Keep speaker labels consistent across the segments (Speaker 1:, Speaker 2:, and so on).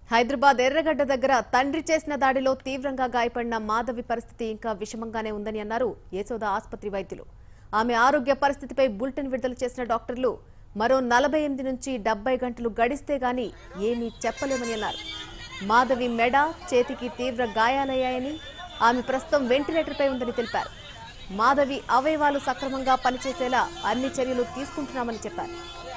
Speaker 1: హైదరాబాద్ ఎర్రగడ్డ దగ్గర తండ్రి చేసిన దాడిలో తీవ్రంగా గాయపడిన మాధవి పరిస్థితి ఇంకా విషమంగానే ఉందని అన్నారు యశోద ఆసుపత్రి వైద్యులు ఆమె ఆరోగ్య పరిస్థితిపై బులెటిన్ విడుదల చేసిన డాక్టర్లు మరో నలభై ఎనిమిది నుంచి డెబ్బై గంటలు గడిస్తే గాని ఏమీ చెప్పలేమని అన్నారు మాధవి మెడ చేతికి తీవ్ర గాయాలయ్యాయని ఆమె ప్రస్తుతం వెంటిలేటర్పై ఉందని తెలిపారు మాధవి అవయవాలు సక్రమంగా పనిచేసేలా అన్ని చర్యలు తీసుకుంటున్నామని చెప్పారు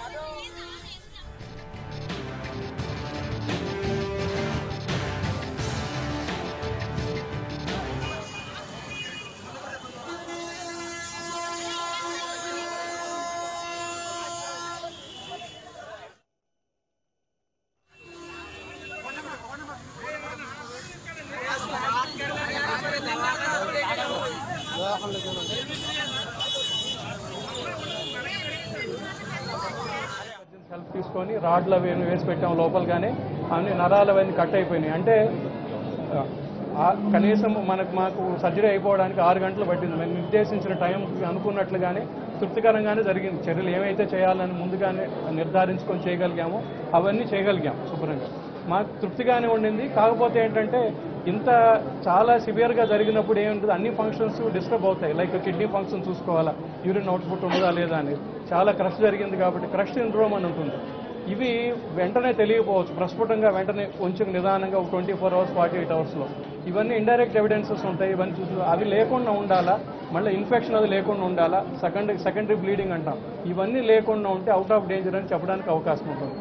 Speaker 2: హెల్ప్ తీసుకొని రాడ్లు అవి ఏమి వేసి పెట్టాం లోపలగానే అన్ని నరాలు అవన్నీ కట్ అయిపోయినాయి అంటే ఆ, కనీసం మనకు మాకు సర్జరీ అయిపోవడానికి ఆరు గంటలు పట్టింది మేము నిర్దేశించిన టైం అనుకున్నట్లుగానే తృప్తికరంగానే జరిగింది చర్యలు ఏమైతే చేయాలని ముందుగానే నిర్ధారించుకొని చేయగలిగామో అవన్నీ చేయగలిగాం శుభ్రంగా మాకు తృప్తిగానే ఉండింది కాకపోతే ఏంటంటే ఇంత చాలా సివియర్గా జరిగినప్పుడు ఏముంటుంది అన్ని ఫంక్షన్స్ డిస్టర్బ్ అవుతాయి లైక్ కిడ్నీ ఫంక్షన్ చూసుకోవాలా యూరిన్ అవుట్పుట్ ఉన్నదా లేదా అనేది చాలా క్రష్ జరిగింది కాబట్టి క్రష్ సిండ్రోమ్ అని ఉంటుంది ఇవి వెంటనే తెలియకపోవచ్చు ప్రస్ఫుటంగా వెంటనే కొంచెం నిదానంగా ఒక twenty four hours forty eight అవర్స్లో ఇవన్నీ ఇండైరెక్ట్ ఎవిడెన్సెస్ ఉంటాయి ఇవన్నీ చూసి అవి లేకుండా ఉండాలా మళ్ళీ ఇన్ఫెక్షన్ అది లేకుండా ఉండాలా సెకండరీ సెకండరీ బ్లీడింగ్ అంటాం ఇవన్నీ లేకుండా ఉంటే అవుట్ ఆఫ్ డేంజర్ అని చెప్పడానికి అవకాశం ఉంటుంది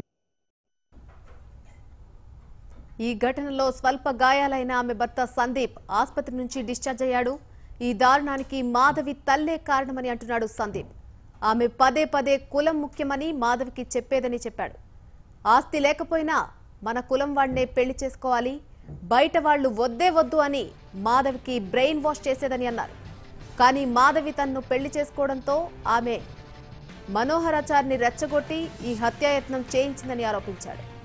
Speaker 1: ఈ ఘటనలో స్వల్ప గాయాలైన ఆమె భర్త సందీప్ ఆసుపత్రి నుంచి డిశ్చార్జ్ అయ్యాడు ఈ దారుణానికి మాధవి తల్లే కారణమని అంటున్నాడు సందీప్ ఆమె పదే పదే కులం ముఖ్యమని మాధవికి చెప్పేదని చెప్పాడు ఆస్తి లేకపోయినా మన కులం వాడినే పెళ్లి చేసుకోవాలి బయట వాళ్ళు వద్దే వద్దు అని మాధవికి బ్రెయిన్ వాష్ చేసేదని అన్నారు కానీ మాధవి తన్ను పెళ్లి చేసుకోవడంతో ఆమె మనోహరాచార్ని రెచ్చగొట్టి ఈ హత్యాయత్నం చేయించిందని ఆరోపించాడు